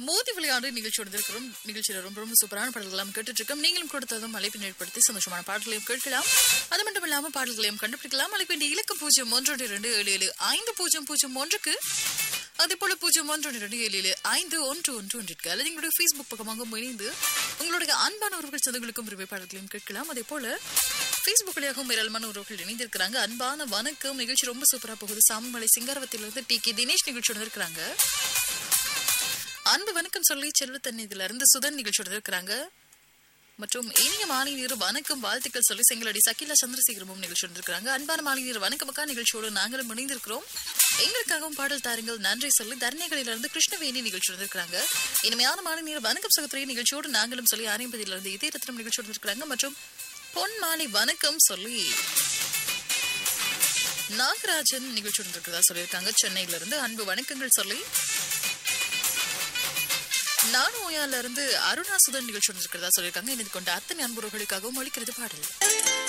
மோதி விளையாடு நிகழ்ச்சி வந்திருக்கிறோம் நிகழ்ச்சியில ரொம்ப ரொம்ப சூப்பரான பாடல்களாம் கேட்டுட்டு இருக்கோம் நீங்களும் கொடுத்ததும் அழைப்பினை ஏற்படுத்தி சந்தோஷமான பாடல்களையும் கேட்கலாம் அது மட்டும் இல்லாம பாடல்களையும் கண்டுபிடிக்கலாம் அழைப்பு வேண்டிய இலக்கு பூஜ்ஜியம் ஒன்று இரண்டு ஏழு ஏழு ஐந்து பூஜ்ஜியம் பூஜ்ஜியம் ஒன்றுக்கு அதே போல பூஜ்ஜியம் ஒன்று இரண்டு ஏழு ஏழு ஐந்து ஒன்று ஒன்று ஒன்றிற்கு அல்லது எங்களுடைய ஃபேஸ்புக் பக்கமாக இணைந்து உங்களுடைய அன்பான உறவுகள் சொந்தங்களுக்கும் விரும்பி பாடல்களையும் கேட்கலாம் அதே போல ஃபேஸ்புக் வழியாகவும் ஏராளமான உறவுகள் இணைந்திருக்கிறாங்க அன்பான வணக்கம் நிகழ்ச்சி ரொம்ப சூப்பரா போகுது சாமிமலை சிங்காரவத்திலிருந்து டி கே தினேஷ் நிகழ்ச்சி வந்திருக்கிறாங்க அன்பு வணக்கம் சொல்லி செல்வத்தண்ணி இதுல இருந்து சுதன் நிகழ்ச்சியோட இருக்கிறாங்க மற்றும் இனிய மாலை நீர் வணக்கம் வாழ்த்துக்கள் சொல்லி செங்கலடி சகிலா சந்திரசேகரமும் நிகழ்ச்சி வந்திருக்கிறாங்க அன்பான மாலை நீர் வணக்கம் அக்கா நிகழ்ச்சியோடு நாங்களும் இணைந்திருக்கிறோம் எங்களுக்காகவும் பாடல் தாருங்கள் நன்றி சொல்லி தர்ணிகளில இருந்து கிருஷ்ணவேணி நிகழ்ச்சி வந்திருக்கிறாங்க இனிமையான மாலை நீர் வணக்கம் சகோதரி நிகழ்ச்சியோடு நாங்களும் சொல்லி ஆரம்பதியில இருந்து இதய ரத்னம் நிகழ்ச்சி வந்திருக்கிறாங்க மற்றும் பொன் மாலை வணக்கம் சொல்லி நாகராஜன் நிகழ்ச்சி வந்திருக்கிறதா சொல்லியிருக்காங்க சென்னையில இருந்து அன்பு வணக்கங்கள் சொல்லி நானோயால இருந்து அருணாசுதன் நிகழ்ச்சி வந்திருக்கிறதா சொல்லியிருக்காங்க இணைந்து கொண்ட அத்தனை அன்புறவுகளுக்காகவும் ஒழிக்கிறது பாடல்